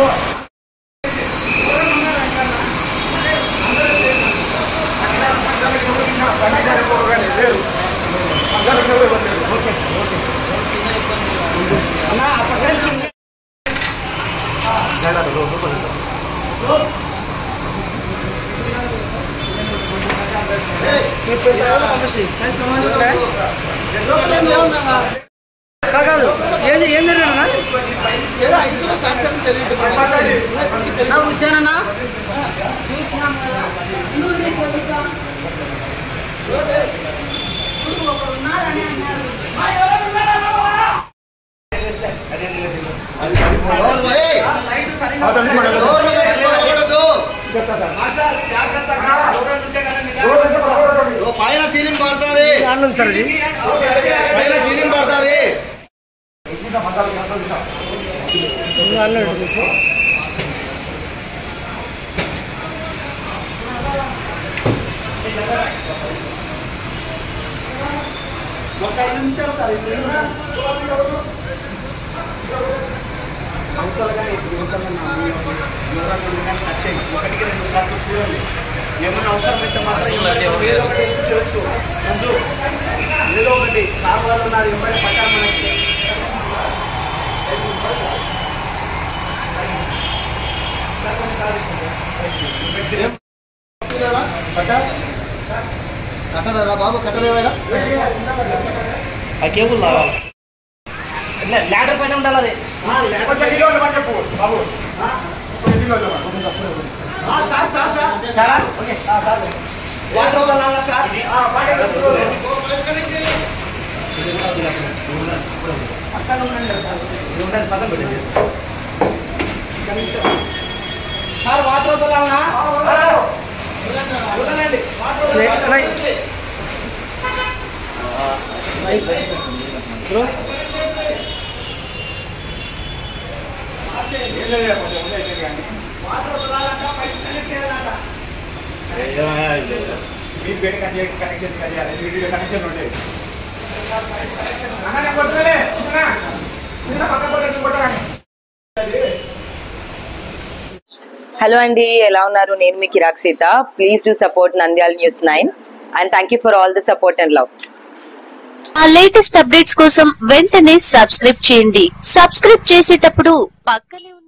కాదు ఏం ఏం జరిగినా హుసేనన్నా పైన సీలింగ్ పడుతుంది ఆన్లైన్ సార్ ఇది పైన సీలింగ్ పడుతుంది ఆన్లైన్ చూసి ఏమన్నా అవసరమైతే మాత్రం ఏదో ఒకటి చేయొచ్చు మంజు ఏదో ఒకటి సార్ వాళ్ళు ఉన్నారు ఇవ్వండి పక్కన మనకి కట్టలేదా బాబు కట్టలేదా ఆ కేబుల్ లాగాలి ల్యాడర్ పైన ఉండాలి అది చెప్పు బాబు సార్ సార్ సార్ వాటర్ వదలాలా సార్ పక్కన ఉండండి పక్కన పెట్టేసి సార్ వాటర్ వదలాలా వదలండి వాటర్ వదలాలా? బ్రో మీరు వేరే కనెక్షన్ కనెక్షన్ చేయాలి వీడియో కనెక్షన్ ఉంటాయి హలో అండి ఎలా ఉన్నారు నేను మీ Kiraak Seetha please do support Nandyala news nine and thank you for all the support and love ఆ లేటెస్ట్ అప్డేట్స్ కోసం వెంటనే సబ్స్క్రైబ్ చేయండి సబ్స్క్రైబ్ చేసేటప్పుడు పక్కనే ఉన్న